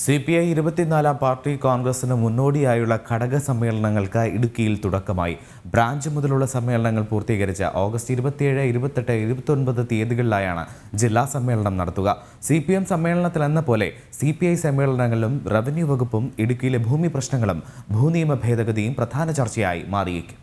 C P I ഇരുപത്തിനാലാം party കോൺഗ്രസിന് മുന്നോടിയായുള്ള ഘടക സമ്മേളനങ്ങൾക്ക് ഇടുക്കിയിൽ തുടക്കമായി ബ്രാഞ്ച് മുതലുള്ള സമ്മേളനങ്ങൾ പൂർത്തീകരിച്ച ഓഗസ്റ്റ് ഇരുപത്തിയേഴ് ഇരുപത്തെട്ട് ഇരുപത്തൊൻപത് തീയതികളിലായാണ് ജില്ലാ സമ്മേളനം നടത്തുക സി പി എം സമ്മേളനത്തിലെന്ന പോലെ സി പി ഐ സമ്മേളനങ്ങളിലും റവന്യൂ വകുപ്പും ഇടുക്കിയിലെ ഭൂമി പ്രശ്നങ്ങളും ഭൂനിയമ ഭേദഗതിയും പ്രധാന ചർച്ചയായി മാറിയേക്കും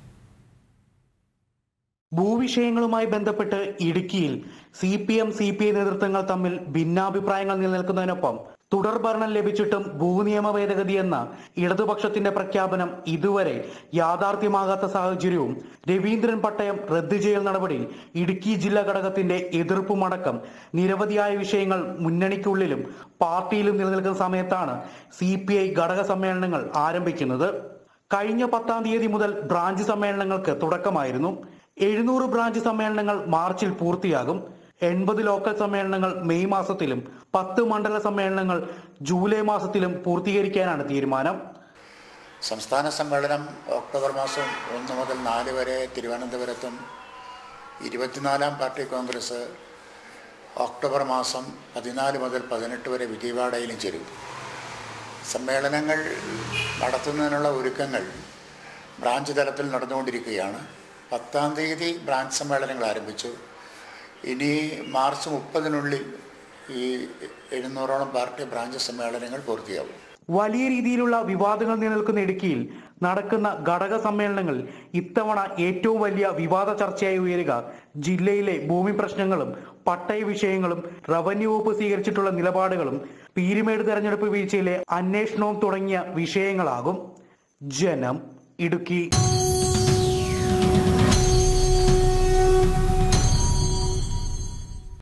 ഭൂവിഷയങ്ങളുമായി ബന്ധപ്പെട്ട് ഇടുക്കിയിൽ C P M C P I നേതൃത്വങ്ങൾ തമ്മിൽ ഭിന്നാഭിപ്രായങ്ങൾ നിലനിൽക്കുന്നതിനൊപ്പം തുടർഭരണം ലഭിച്ചിട്ടും ഭൂനിയമ ഭേദഗതി എന്ന ഇടതുപക്ഷത്തിന്റെ പ്രഖ്യാപനം ഇതുവരെ യാഥാർത്ഥ്യമാകാത്ത സാഹചര്യവും രവീന്ദ്രൻ പട്ടയം റദ്ദു ചെയ്യൽ നടപടി ഇടുക്കി ജില്ലാ ഘടകത്തിന്റെ എതിർപ്പുമടക്കം നിരവധിയായ വിഷയങ്ങൾ മുന്നണിക്കുള്ളിലും പാർട്ടിയിലും നിലനിൽക്കുന്ന സമയത്താണ് സി പി ഐ ഘടക സമ്മേളനങ്ങൾ ആരംഭിക്കുന്നത് കഴിഞ്ഞ പത്താം തീയതി മുതൽ ബ്രാഞ്ച് സമ്മേളനങ്ങൾക്ക് തുടക്കമായിരുന്നു എഴുന്നൂറ് ബ്രാഞ്ച് സമ്മേളനങ്ങൾ മാർച്ചിൽ പൂർത്തിയാകും എൺപത് ലോക്കൽ സമ്മേളനങ്ങൾ മെയ് മാസത്തിലും പത്ത് മണ്ഡല സമ്മേളനങ്ങൾ ജൂലൈ മാസത്തിലും പൂർത്തീകരിക്കാനാണ് തീരുമാനം സംസ്ഥാന സമ്മേളനം ഒക്ടോബർ മാസം ഒന്ന് മുതൽ നാല് വരെ തിരുവനന്തപുരത്തും ഇരുപത്തിനാലാം പാർട്ടി കോൺഗ്രസ് ഒക്ടോബർ മാസം പതിനാല് മുതൽ പതിനെട്ട് വരെ വിജയവാഡയിലും ചേരും സമ്മേളനങ്ങൾ നടത്തുന്നതിനുള്ള ഒരുക്കങ്ങൾ ബ്രാഞ്ച് തലത്തിൽ നടന്നുകൊണ്ടിരിക്കുകയാണ് പത്താം തീയതി ബ്രാഞ്ച് സമ്മേളനങ്ങൾ ആരംഭിച്ചു ഇനി മാർച്ച് മുപ്പതിനുള്ളിൽ ഈ എഴുന്നൂറോളം പാർട്ടി ബ്രാഞ്ച് സമ്മേളനങ്ങൾ പൂർത്തിയാവും വലിയ രീതിയിലുള്ള വിവാദങ്ങൾ നിലനിൽക്കുന്ന ഇടുക്കിയിൽ നടക്കുന്ന ഘടക സമ്മേളനങ്ങൾ ഇത്തവണ ഏറ്റവും വലിയ വിവാദ ചർച്ചയായി ഉയരുക ജില്ലയിലെ ഭൂമി പ്രശ്നങ്ങളും പട്ടയ വിഷയങ്ങളും റവന്യൂ വകുപ്പ് സ്വീകരിച്ചിട്ടുള്ള നിലപാടുകളും പീരുമേട് തെരഞ്ഞെടുപ്പ് വീഴ്ചയിലെ അന്വേഷണവും തുടങ്ങിയ വിഷയങ്ങളാകും ജനം ഇടുക്കി